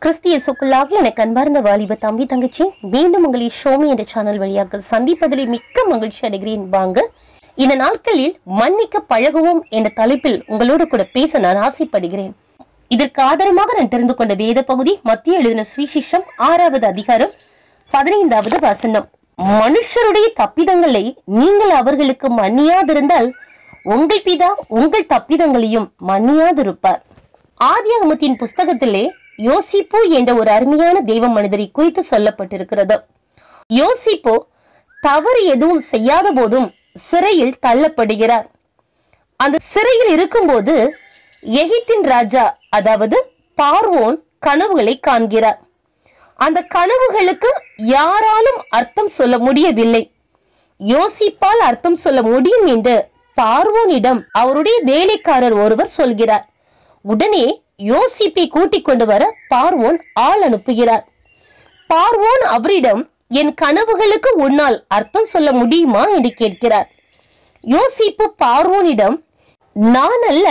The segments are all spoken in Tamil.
கிறிஸ்திய சொக்குள்ளாக எனக்கு அன்பார்ந்த வாலிப தம்பி தங்கச்சி மீண்டும் உங்களை ஷோமி என்ற சேனல் வழியாக சந்திப்பதிலே மிக்க மகிழ்ச்சி அடைகிறேன் வாங்க இந்த நாட்களில் மன்னிக்க பழகுவோம் என்ற தலைப்பில் உங்களோடு கூட பேச நான் ஆசைப்படுகிறேன் இதற்கு ஆதாரமாக நான் தெரிந்து கொண்ட வேத பகுதி மத்திய எழுதின சுவிசேஷம் ஆறாவது அதிகாரம் பதினைந்தாவது வசனம் மனுஷருடைய தப்பிதங்களை நீங்கள் அவர்களுக்கு மன்னியாதிருந்தால் உங்கள் பிதா உங்கள் தப்பிதங்களையும் மன்னியாதிருப்பார் ஆதியாகமத்தின் புஸ்தகத்திலே யோசிப்பு என்ற ஒரு அருமையான தெய்வ மனிதரை குறித்து சொல்லப்பட்டிருக்கிறது யோசிப்பு தவறு எதுவும் செய்யாத போதும் சிறையில் தள்ளப்படுகிறார் அந்த சிறையில் இருக்கும்போது எகிப்தின் ராஜா அதாவது பார்வோன் கனவுகளை காண்கிறார் அந்த கனவுகளுக்கு யாராலும் அர்த்தம் சொல்ல முடியவில்லை யோசிப்பால் அர்த்தம் சொல்ல முடியும் என்று பார்வோனிடம் அவருடைய வேலைக்காரர் ஒருவர் சொல்கிறார் உடனே யோசிப்பை கூட்டிக் கொண்டு வர பார்வோன் ஆள் அனுப்புகிறார் பார்வோன் அவரிடம் என் கனவுகளுக்கு உன்னால் அர்த்தம் சொல்ல முடியுமா என்று கேட்கிறார் யோசிப்பு பார்வோனிடம் நான் அல்ல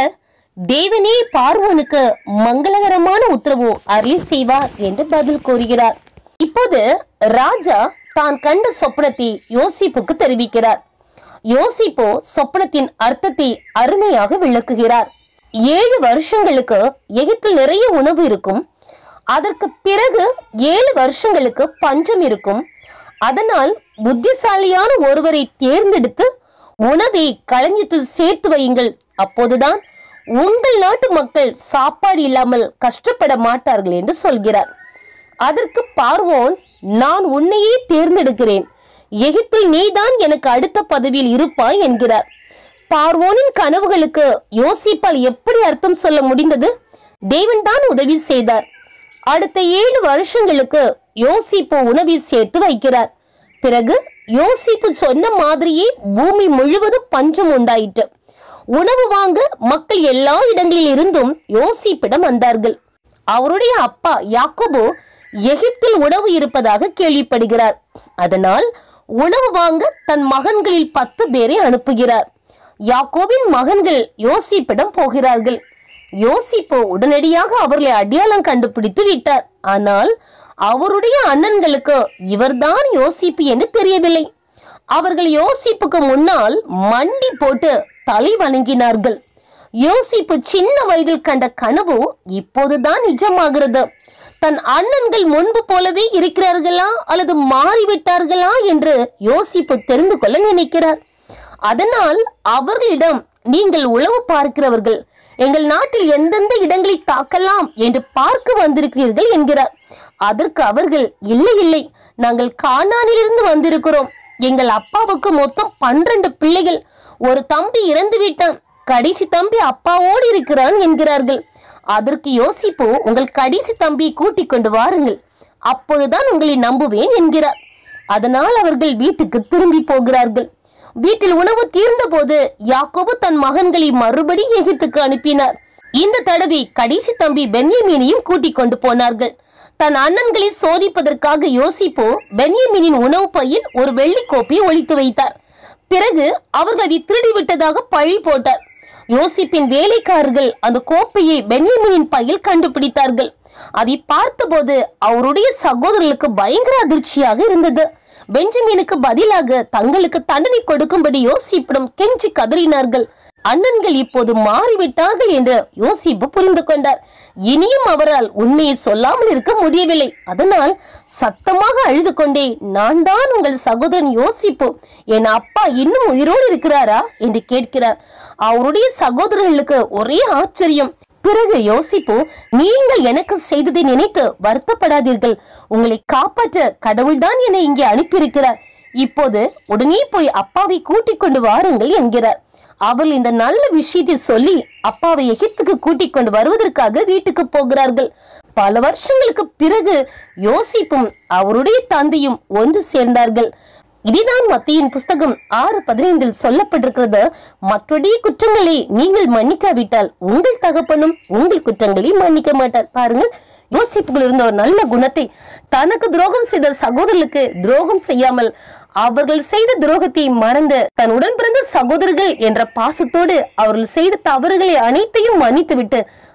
தேவனே பார்வோனுக்கு மங்களகரமான உத்தரவு அருள் செய்வார் என்று பதில் கூறுகிறார் இப்போது ராஜா தான் கண்ட சொப்பனத்தை யோசிப்புக்கு தெரிவிக்கிறார் யோசிப்போ சொப்பனத்தின் அர்த்தத்தை அருமையாக விளக்குகிறார் ஏழு வருஷங்களுக்கு எகிப்தில் நிறைய உணவு இருக்கும் அதற்கு பிறகு ஏழு வருஷங்களுக்கு பஞ்சம் இருக்கும் அதனால் புத்திசாலியான ஒருவரை தேர்ந்தெடுத்து உணவை களஞ்சியத்தில் சேர்த்து வையுங்கள் அப்போதுதான் உங்கள் நாட்டு மக்கள் சாப்பாடு இல்லாமல் கஷ்டப்பட மாட்டார்கள் என்று சொல்கிறார் அதற்கு பார்வோன் நான் உன்னையே தேர்ந்தெடுக்கிறேன் எகிப்தில் நீதான் எனக்கு அடுத்த பதவியில் இருப்பாய் என்கிறார் பார்வோனின் கனவுகளுக்கு யோசிப்பால் எப்படி அர்த்தம் சொல்ல முடிந்தது தேவன் தான் உதவி செய்தார் அடுத்த ஏழு வருஷங்களுக்கு யோசிப்பு உணவை சேர்த்து வைக்கிறார் பிறகு யோசிப்பு சொன்ன மாதிரியே பூமி முழுவதும் பஞ்சம் உண்டாயிற்று உணவு வாங்க மக்கள் எல்லா இடங்களில் இருந்தும் யோசிப்பிடம் வந்தார்கள் அவருடைய அப்பா யாக்கோபு எகிப்தில் உணவு இருப்பதாக கேள்விப்படுகிறார் அதனால் உணவு வாங்க தன் மகன்களில் பத்து பேரை அனுப்புகிறார் யாக்கோபின் மகன்கள் யோசிப்பிடம் போகிறார்கள் யோசிப்பு உடனடியாக அவர்களை அடையாளம் கண்டுபிடித்து விட்டார் ஆனால் அவருடைய அண்ணன்களுக்கு இவர்தான் யோசிப்பு என்று தெரியவில்லை அவர்கள் யோசிப்புக்கு முன்னால் மண்டி போட்டு தலை வணங்கினார்கள் யோசிப்பு சின்ன வயதில் கண்ட கனவு இப்போதுதான் நிஜமாகிறது தன் அண்ணன்கள் முன்பு போலவே இருக்கிறார்களா அல்லது மாறிவிட்டார்களா என்று யோசிப்பு தெரிந்து கொள்ள நினைக்கிறார் அதனால் அவர்களிடம் நீங்கள் உளவு பார்க்கிறவர்கள் எங்கள் நாட்டில் எந்தெந்த இடங்களை தாக்கலாம் என்று பார்க்க வந்திருக்கிறீர்கள் என்கிறார் அதற்கு அவர்கள் இல்லை இல்லை நாங்கள் கானானிலிருந்து வந்திருக்கிறோம் எங்கள் அப்பாவுக்கு மொத்தம் பன்னிரண்டு பிள்ளைகள் ஒரு தம்பி இறந்து விட்டான் கடைசி தம்பி அப்பாவோடு இருக்கிறான் என்கிறார்கள் அதற்கு யோசிப்பு உங்கள் கடைசி தம்பியை கூட்டிக் கொண்டு வாருங்கள் அப்போதுதான் உங்களை நம்புவேன் என்கிறார் அதனால் அவர்கள் வீட்டுக்கு திரும்பி போகிறார்கள் வீட்டில் உணவு தீர்ந்த போது யாக்கோபு தன் மகன்களை மறுபடி எகிப்துக்கு அனுப்பினார் இந்த தடவை கடைசி தம்பி பென்யமீனையும் கூட்டிக் கொண்டு போனார்கள் தன் அண்ணன்களை சோதிப்பதற்காக யோசிப்போ பென்யமீனின் உணவு பையில் ஒரு வெள்ளி கோப்பையை ஒழித்து வைத்தார் பிறகு அவர்கள் அதை திருடி விட்டதாக பழி போட்டார் யோசிப்பின் வேலைக்காரர்கள் அந்த கோப்பையை பென்யமீனின் பையில் கண்டுபிடித்தார்கள் அதை பார்த்தபோது அவருடைய சகோதரர்களுக்கு பயங்கர அதிர்ச்சியாக இருந்தது பெஞ்சமினுக்கு பதிலாக தங்களுக்கு தண்டனை கொடுக்கும்படி யோசிப்பிடம் கெஞ்சி கதறினார்கள் அண்ணன்கள் இப்போது மாறிவிட்டார்கள் என்று யோசிப்பு புரிந்து கொண்டார் இனியும் அவரால் உண்மையை சொல்லாமல் இருக்க முடியவில்லை அதனால் சத்தமாக அழுது கொண்டே நான் தான் உங்கள் சகோதரன் யோசிப்பு என் அப்பா இன்னும் உயிரோடு இருக்கிறாரா என்று கேட்கிறார் அவருடைய சகோதரர்களுக்கு ஒரே ஆச்சரியம் பிறகு யோசிப்பு நீங்கள் எனக்கு செய்ததை நினைத்து வருத்தப்படாதீர்கள் உங்களை காப்பாற்ற கடவுள்தான் என்னை இங்கே அனுப்பியிருக்கிறார் இப்போது உடனே போய் அப்பாவை கூட்டிக் கொண்டு வாருங்கள் என்கிறார் அவர்கள் இந்த நல்ல விஷயத்தை சொல்லி அப்பாவை எகிப்துக்கு கூட்டிக் கொண்டு வருவதற்காக வீட்டுக்கு போகிறார்கள் பல வருஷங்களுக்கு பிறகு யோசிப்பும் அவருடைய தந்தையும் ஒன்று சேர்ந்தார்கள் இதுதான் மத்தியின் புஸ்தகம் ஆறு பதினைந்தில் சொல்லப்பட்டிருக்கிறது மற்றொடைய குற்றங்களை நீங்கள் மன்னிக்காவிட்டால் உங்கள் தகப்பனும் உங்கள் குற்றங்களை மன்னிக்க மாட்டார் பாருங்கள் யோசிப்புகள் இருந்த ஒரு நல்ல குணத்தை தனக்கு துரோகம் செய்த சகோதரர்களுக்கு துரோகம் செய்யாமல் அவர்கள் செய்த துரோகத்தை மறந்து தன் உடன் பிறந்த சகோதரர்கள் என்ற பாசத்தோடு அவர்கள் செய்த தவறுகளை அனைத்தையும் மன்னித்துவிட்டு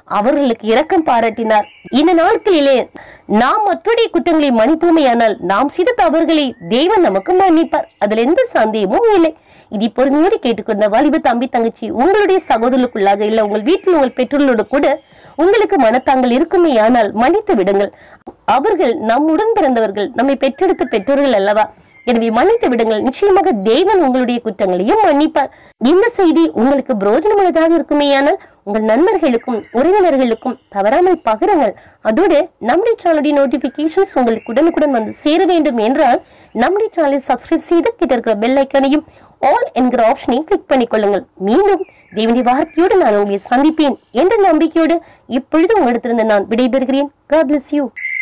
அவர்களுக்கு இரக்கம் பாராட்டினார் இந்த நாட்களிலே நாம் மற்றொடைய குற்றங்களை மன்னிப்போமேயானால் நாம் செய்த தவறுகளை தேவன் நமக்கு மன்னிப்பார் அதுல எந்த சந்தேகமும் இல்லை இதை பொறுமையோடு கேட்டுக்கொண்ட வாலிப தம்பி தங்கச்சி உங்களுடைய சகோதரர்களுக்குள்ளாக இல்ல உங்கள் வீட்டில் உங்கள் பெற்றோர்களோடு கூட உங்களுக்கு மனத்தாங்கள் இருக்குமே ஆனால் மன்னித்து விடுங்கள் அவர்கள் நம்முடன் பிறந்தவர்கள் நம்மை பெற்றெடுத்த பெற்றோர்கள் அல்லவா எனவே மன்னித்து விடுங்கள் நிச்சயமாக தேவன் உங்களுடைய குற்றங்களையும் மன்னிப்பார் இந்த செய்தி உங்களுக்கு பிரோஜனமுள்ளதாக இருக்குமேயானால் உங்கள் நண்பர்களுக்கும் உறவினர்களுக்கும் தவறாமல் பகிருங்கள் அதோடு நம்முடைய சேனலுடைய நோட்டிபிகேஷன்ஸ் உங்களுக்கு உடனுக்குடன் வந்து சேர வேண்டும் என்றால் நம்முடைய சேனலை சப்ஸ்கிரைப் செய்து கிட்ட இருக்கிற பெல் ஐக்கனையும் ஆல் என்கிற ஆப்ஷனையும் கிளிக் பண்ணிக்கொள்ளுங்கள் மீண்டும் தேவனுடைய வார்த்தையோடு நான் உங்களை சந்திப்பேன் என்ற நம்பிக்கையோடு இப்பொழுது உங்களிடத்திலிருந்து நான் விடைபெறுகிறேன் God bless you